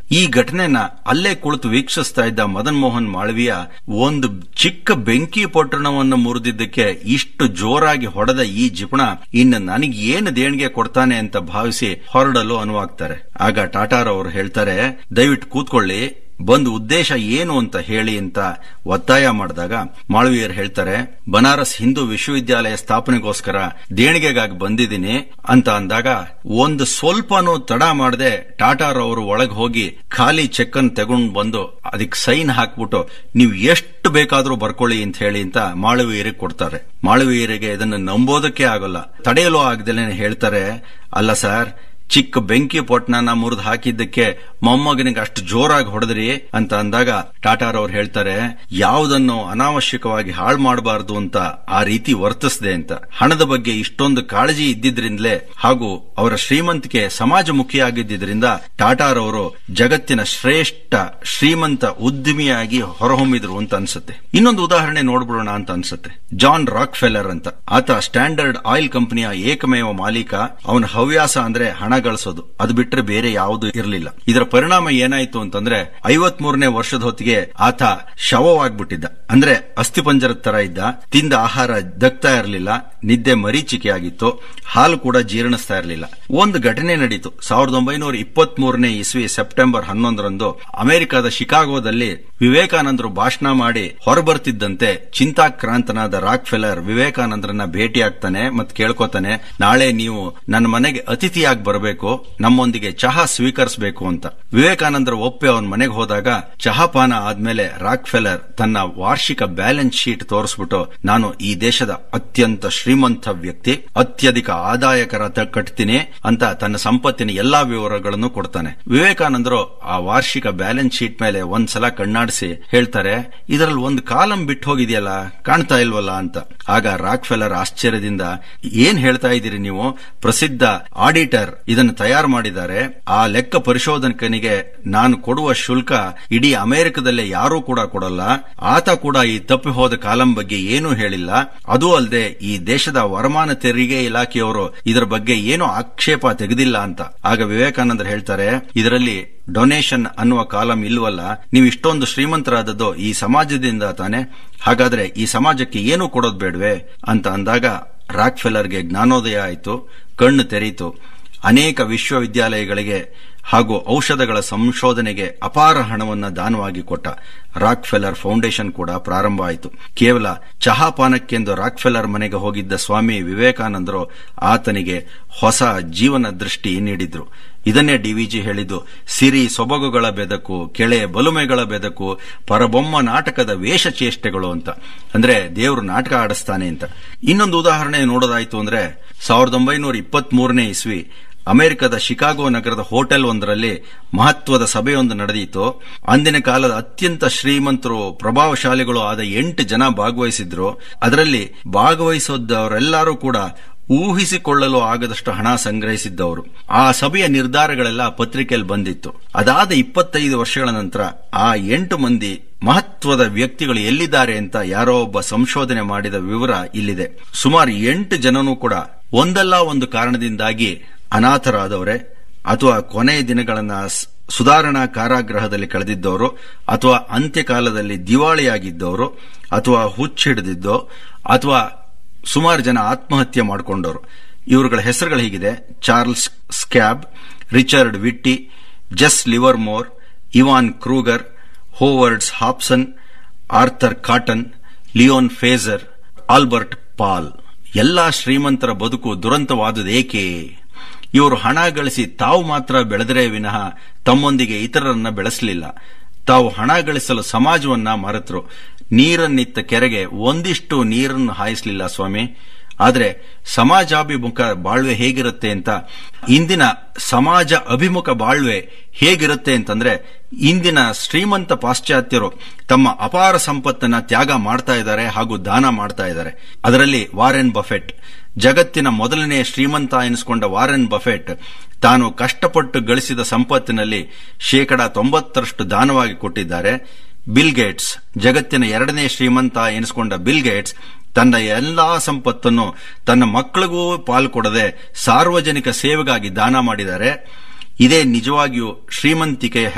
ಈ ಘಟನೆನ ಅಲ್ಲೇ ಕುಳಿತು ವೀಕ್ಷಿಸ್ತಾ ಇದ್ದ ಮದನ್ ಮೋಹನ್ ಮಾಳವಿಯ ಒಂದು ಚಿಕ್ಕ ಬೆಂಕಿ ಪೊಟ್ಟಣವನ್ನು ಮುರಿದಿದ್ದಕ್ಕೆ ಇಷ್ಟು ಜೋರಾಗಿ ಹೊಡೆದ ಈ ಜಿಪುಣ ಇನ್ನು ನನಗೆ ಏನು ದೇಣಿಗೆ ಕೊಡ್ತಾನೆ ಅಂತ ಭಾವಿಸಿ ಹೊರಡಲು ಅನುವಾಗ್ತಾರೆ ಆಗ ಟಾಟಾರವರು ಹೇಳ್ತಾರೆ ದಯವಿಟ್ಟು ಕೂತ್ಕೊಳ್ಳಿ ಬಂದು ಉದ್ದೇಶ ಏನು ಅಂತ ಹೇಳಿ ಅಂತ ಒತ್ತಾಯ ಮಾಡಿದಾಗ ಮಾಳವೀಯರ್ ಹೇಳ್ತಾರೆ ಬನಾರಸ್ ಹಿಂದೂ ವಿಶ್ವವಿದ್ಯಾಲಯ ಸ್ಥಾಪನೆಗೋಸ್ಕರ ದೇಣಿಗೆಗಾಗಿ ಬಂದಿದ್ದೀನಿ ಅಂತ ಅಂದಾಗ ಒಂದು ಸ್ವಲ್ಪನೂ ತಡ ಮಾಡದೆ ಟಾಟಾರವರು ಒಳಗೆ ಹೋಗಿ ಖಾಲಿ ಚೆಕ್ ಅನ್ನು ತಗೊಂಡು ಬಂದು ಅದಕ್ಕೆ ಸೈನ್ ಹಾಕ್ಬಿಟ್ಟು ನೀವು ಎಷ್ಟು ಬೇಕಾದ್ರೂ ಬರ್ಕೊಳ್ಳಿ ಅಂತ ಹೇಳಿ ಅಂತ ಮಾಳವೀಯರಿಗೆ ಕೊಡ್ತಾರೆ ಮಾಳವೀಯರಿಗೆ ಇದನ್ನು ನಂಬೋದಕ್ಕೆ ಆಗಲ್ಲ ತಡೆಯಲು ಆಗದಲೇ ಹೇಳ್ತಾರೆ ಅಲ್ಲ ಸರ್ ಚಿಕ್ಕ ಬೆಂಕಿ ಪೊಟ್ನನ ಮುರಿದು ಹಾಕಿದ್ದಕ್ಕೆ ಮೊಮ್ಮಗನಿಗೆ ಅಷ್ಟು ಜೋರಾಗಿ ಹೊಡೆದ್ರಿ ಅಂತ ಅಂದಾಗ ಟಾಟಾರವ್ರು ಹೇಳ್ತಾರೆ ಯಾವುದನ್ನು ಅನಾವಶ್ಯಕವಾಗಿ ಹಾಳು ಮಾಡಬಾರದು ಅಂತ ಆ ರೀತಿ ವರ್ತಿಸಿದೆ ಅಂತ ಹಣದ ಬಗ್ಗೆ ಇಷ್ಟೊಂದು ಕಾಳಜಿ ಇದ್ದಿದ್ರಿಂದಲೇ ಹಾಗೂ ಅವರ ಶ್ರೀಮಂತಿಕೆ ಸಮಾಜಮುಖಿಯಾಗಿದ್ದರಿಂದ ಟಾಟಾರವರು ಜಗತ್ತಿನ ಶ್ರೇಷ್ಠ ಶ್ರೀಮಂತ ಉದ್ಯಮಿಯಾಗಿ ಹೊರಹೊಮ್ಮಿದ್ರು ಅಂತ ಅನ್ಸುತ್ತೆ ಇನ್ನೊಂದು ಉದಾಹರಣೆ ನೋಡ್ಬಿಡೋಣ ಅಂತ ಅನ್ಸುತ್ತೆ ಜಾನ್ ರಾಕ್ ಫೆಲ್ಲರ್ ಅಂತ ಆತ ಸ್ಟ್ಯಾಂಡರ್ಡ್ ಆಯಿಲ್ ಕಂಪನಿಯ ಏಕಮೇವ ಮಾಲೀಕ ಅವನ ಹವ್ಯಾಸ ಅಂದ್ರೆ ಹಣ ಗಳಿಸೋದು ಅದು ಬಿಟ್ರೆ ಬೇರೆ ಯಾವುದು ಇರಲಿಲ್ಲ ಇದರ ಪರಿಣಾಮ ಏನಾಯ್ತು ಅಂತಂದ್ರೆ ಐವತ್ ಮೂರನೇ ವರ್ಷದ ಹೊತ್ತಿಗೆ ಆತ ಶವವಾಗ್ಬಿಟ್ಟಿದ್ದ ಅಂದ್ರೆ ಅಸ್ಥಿಪಂಜರದ ತರ ಇದ್ದ ತಿಂದ ಆಹಾರ ದಕ್ತಾ ಇರಲಿಲ್ಲ ನಿದ್ದೆ ಮರೀಚಿಕೆ ಆಗಿತ್ತು ಹಾಲು ಕೂಡ ಜೀರ್ಣಿಸ್ತಾ ಇರಲಿಲ್ಲ ಒಂದು ಘಟನೆ ನಡೀತು ಸಾವಿರದ ಒಂಬೈನೂರ ಇಪ್ಪತ್ತ್ ಮೂರನೇ ಇಸ್ವಿ ಸೆಪ್ಟೆಂಬರ್ ಹನ್ನೊಂದರಂದು ಅಮೆರಿಕದ ಶಿಕಾಗೋದಲ್ಲಿ ವಿವೇಕಾನಂದರು ಭಾಷಣ ಮಾಡಿ ಹೊರಬರ್ತಿದ್ದಂತೆ ಚಿಂತಾಕ್ರಾಂತನಾದ ರಾಕ್ ಫೆಲ್ಲರ್ ವಿವೇಕಾನಂದರನ್ನ ಭೇಟಿಯಾಗ್ತಾನೆ ಮತ್ತು ಕೇಳ್ಕೊತಾನೆ ನಾಳೆ ನೀವು ನನ್ನ ಮನೆಗೆ ಅತಿಥಿಯಾಗಿ ಬರಬೇಕು ನಮ್ಮೊಂದಿಗೆ ಚಹಾ ಸ್ವೀಕರಿಸಬೇಕು ಅಂತ ವಿವೇಕಾನಂದರ ಒಪ್ಪೆ ಅವನ ಮನೆಗೆ ಹೋದಾಗ ಚಹಾಪಾನ ಆದ್ಮೇಲೆ ರಾಕ್ ಫೆಲ್ಲರ್ ತನ್ನ ವಾರ್ಷಿಕ ಬ್ಯಾಲೆನ್ಸ್ ಶೀಟ್ ತೋರಿಸ್ಬಿಟ್ಟು ನಾನು ಈ ದೇಶದ ಅತ್ಯಂತ ಶ್ರೀಮಂತ ವ್ಯಕ್ತಿ ಅತ್ಯಧಿಕ ಆದಾಯಕರ ತ- ಕಟ್ತೀನಿ ಅಂತ ತನ್ನ ಸಂಪತ್ತಿನ ಎಲ್ಲಾ ವಿವರಗಳನ್ನು ಕೊಡ್ತಾನೆ ವಿವೇಕಾನಂದರು ಆ ವಾರ್ಷಿಕ ಬ್ಯಾಲೆನ್ಸ್ ಶೀಟ್ ಮೇಲೆ ಒಂದ್ಸಲ ಕಣ್ಣಾಡಿಸಿ ಹೇಳ್ತಾರೆ ಇದರಲ್ಲಿ ಒಂದು ಕಾಲಂ ಬಿಟ್ಟು ಹೋಗಿದೆಯಲ್ಲ ಕಾಣ್ತಾ ಇಲ್ವಲ್ಲ ಅಂತ ಆಗ ರಾಕ್ ಫೆಲ್ಲರ್ ಆಶ್ಚರ್ಯದಿಂದ ಏನ್ ಹೇಳ್ತಾ ಇದ್ದೀರಿ ನೀವು ಪ್ರಸಿದ್ಧ ಆಡಿಟರ್ ಇದನ್ನು ತಯಾರು ಮಾಡಿದ್ದಾರೆ ಆ ಲೆಕ್ಕ ಪರಿಶೋಧಕನಿಗೆ ನಾನು ಕೊಡುವ ಶುಲ್ಕ ಇಡೀ ಅಮೆರಿಕದಲ್ಲೇ ಯಾರೂ ಕೂಡ ಕೊಡಲ್ಲ ಆತ ಕೂಡ ಈ ತಪ್ಪಿ ಹೋದ ಕಾಲಂ ಬಗ್ಗೆ ಏನೂ ಹೇಳಿಲ್ಲ ಅದೂ ಅಲ್ಲದೆ ಈ ದೇಶದ ವರಮಾನ ತೆರಿಗೆ ಇಲಾಖೆಯವರು ಇದರ ಬಗ್ಗೆ ಏನೂ ಆಕ್ಷೇಪ ತೆಗೆದಿಲ್ಲ ಅಂತ ಆಗ ವಿವೇಕಾನಂದರು ಹೇಳ್ತಾರೆ ಇದರಲ್ಲಿ ಡೊನೇಷನ್ ಅನ್ನುವ ಕಾಲಂ ಇಲ್ವಲ್ಲ ನೀವು ಇಷ್ಟೊಂದು ಶ್ರೀಮಂತರಾದದ್ದು ಈ ಸಮಾಜದಿಂದ ತಾನೆ ಹಾಗಾದ್ರೆ ಈ ಸಮಾಜಕ್ಕೆ ಏನೂ ಕೊಡೋದು ಬೇಡವೆ ಅಂತ ಅಂದಾಗ ರಾಕ್ ಫೆಲ್ಲರ್ಗೆ ಜ್ಞಾನೋದಯ ಆಯಿತು ಕಣ್ಣು ತೆರೀತು ಅನೇಕ ವಿಶ್ವವಿದ್ಯಾಲಯಗಳಿಗೆ ಹಾಗೂ ಔಷಧಗಳ ಸಂಶೋಧನೆಗೆ ಅಪಾರ ಹಣವನ್ನ ದಾನವಾಗಿ ಕೊಟ್ಟ ರಾಕ್ ಫೆಲ್ಲರ್ ಫೌಂಡೇಶನ್ ಕೂಡ ಪ್ರಾರಂಭ ಆಯಿತು ಕೇವಲ ಚಹಾಪಾನಕ್ಕೆಂದು ರಾಕ್ ಫೆಲ್ಲರ್ ಮನೆಗೆ ಹೋಗಿದ್ದ ಸ್ವಾಮಿ ವಿವೇಕಾನಂದರು ಆತನಿಗೆ ಹೊಸ ಜೀವನ ದೃಷ್ಟಿ ನೀಡಿದ್ರು ಇದನ್ನೇ ಡಿವಿಜಿ ಹೇಳಿದ್ದು ಸಿರಿ ಸೊಬಗುಗಳ ಬೆದಕು ಕೆಳೆ ಬಲುಮೆಗಳ ಬೆದಕು ಪರಬೊಮ್ಮ ನಾಟಕದ ವೇಷಚೇಷ್ಟೆಗಳು ಅಂತ ಅಂದ್ರೆ ದೇವರು ನಾಟಕ ಆಡಿಸ್ತಾನೆ ಅಂತ ಇನ್ನೊಂದು ಉದಾಹರಣೆ ನೋಡೋದಾಯ್ತು ಅಂದ್ರೆ ಸಾವಿರದ ಒಂಬೈನೂರ ಇಪ್ಪತ್ತ್ ಮೂರನೇ ಇಸ್ವಿ ಅಮೆರಿಕದ ಶಿಕಾಗೋ ನಗರದ ಹೋಟೆಲ್ ಒಂದರಲ್ಲಿ ಮಹತ್ವದ ಸಭೆಯೊಂದು ನಡೆದಿತ್ತು ಅಂದಿನ ಕಾಲದ ಅತ್ಯಂತ ಶ್ರೀಮಂತರು ಪ್ರಭಾವಶಾಲಿಗಳು ಆದ ಎಂಟು ಜನ ಭಾಗವಹಿಸಿದ್ರು ಅದರಲ್ಲಿ ಭಾಗವಹಿಸಿದ್ದವರೆಲ್ಲರೂ ಕೂಡ ಊಹಿಸಿಕೊಳ್ಳಲು ಆಗದಷ್ಟು ಹಣ ಸಂಗ್ರಹಿಸಿದ್ದವರು ಆ ಸಭೆಯ ನಿರ್ಧಾರಗಳೆಲ್ಲ ಪತ್ರಿಕೆಯಲ್ಲಿ ಬಂದಿತ್ತು ಅದಾದ ಇಪ್ಪತ್ತೈದು ವರ್ಷಗಳ ನಂತರ ಆ ಎಂಟು ಮಂದಿ ಮಹತ್ವದ ವ್ಯಕ್ತಿಗಳು ಎಲ್ಲಿದ್ದಾರೆ ಅಂತ ಯಾರೋ ಒಬ್ಬ ಸಂಶೋಧನೆ ಮಾಡಿದ ವಿವರ ಇಲ್ಲಿದೆ ಸುಮಾರು ಎಂಟು ಜನನೂ ಕೂಡ ಒಂದಲ್ಲ ಒಂದು ಕಾರಣದಿಂದಾಗಿ ಅನಾಥರಾದವರೇ ಅಥವಾ ಕೊನೆಯ ದಿನಗಳನ್ನ ಸ್- ಸುಧಾರಣಾ ಕಾರಾಗೃಹದಲ್ಲಿ ಕಳೆದಿದ್ದವರು ಅಥವಾ ಅಂತ್ಯಕಾಲದಲ್ಲಿ ದಿವಾಳಿಯಾಗಿದ್ದವರು ಅಥವಾ ಹುಚ್ಚಿಡಿದಿದ್ದೋ ಅಥವಾ ಸುಮಾರು ಜನ ಆತ್ಮಹತ್ಯೆ ಮಾಡಿಕೊಂಡವರು ಇವರುಗಳ ಹೆಸರುಗಳು ಹೀಗಿದೆ Charles Schwab Richard Whitney Jesse Livermore Ivar Kreuger Howards Hopson Arthur Cutten Leon Fraser Albert Fall ಎಲ್ಲಾ ಶ್ರೀಮಂತರ ಬದುಕು ದುರಂತವಾದುದೇಕೆ ಇವರು ಹಣ ಗಳಿಸಿ ತಾವು ಮಾತ್ರ ಬೆಳೆದರೆ ವಿನಃ ತಮ್ಮೊಂದಿಗೆ ಇತರರನ್ನ ಬೆಳೆಸಲಿಲ್ಲ ತಾವು ಹಣ ಗಳಿಸಲು ಸಮಾಜವನ್ನ ಮರೆತರು ನೀರನ್ನಿತ್ತ ಕೆರೆಗೆ ಒಂದಿಷ್ಟು ನೀರನ್ನು ಹಾಯಿಸಲಿಲ್ಲ ಸ್ವಾಮಿ ಆದರೆ ಸಮಾಜಾಭಿಮುಖ ಬಾಳ್ವೆ ಹೇಗಿರುತ್ತೆ ಅಂತ ಇಂದಿನ ಸಮಾಜ ಅಭಿಮುಖ ಬಾಳ್ವೆ ಹೇಗಿರುತ್ತೆ ಅಂತಂದ್ರೆ ಇಂದಿನ ಶ್ರೀಮಂತ ಪಾಶ್ಚಾತ್ಯರು ತಮ್ಮ ಅಪಾರ ಸಂಪತ್ತನ್ನ ತ್ಯಾಗ ಮಾಡ್ತಾ ಇದ್ದಾರೆ ಹಾಗೂ ದಾನ ಮಾಡ್ತಾ ಇದ್ದಾರೆ ಅದರಲ್ಲಿ ವಾರೆನ್ ಬಫೆಟ್ ಜಗತ್ತಿನ ಮೊದಲನೇ ಶ್ರೀಮಂತ ಎನಿಸಿಕೊಂಡ ವಾರೆನ್ ಬಫೆಟ್ ತಾನು ಕಷ್ಟಪಟ್ಟು ಗಳಿಸಿದ ಸಂಪತ್ತಿನಲ್ಲಿ ಶೇಕಡ ತೊಂಬತ್ತರಷ್ಟು ದಾನವಾಗಿ ಕೊಟ್ಟಿದ್ದಾರೆ ಬಿಲ್ ಗೇಟ್ಸ್ ಜಗತ್ತಿನ ಎರಡನೇ ಶ್ರೀಮಂತ ಎನಿಸಿಕೊಂಡ ಬಿಲ್ ಗೇಟ್ಸ್ ತನ್ನ ಎಲ್ಲಾ ಸಂಪತ್ತನ್ನು ತನ್ನ ಮಕ್ಕಳಿಗೂ ಪಾಲು ಕೊಡದೆ ಸಾರ್ವಜನಿಕ ಸೇವೆಗಾಗಿ ದಾನ ಮಾಡಿದ್ದಾರೆ ಇದೇ ನಿಜವಾಗಿಯೂ ಶ್ರೀಮಂತಿಕೆಯ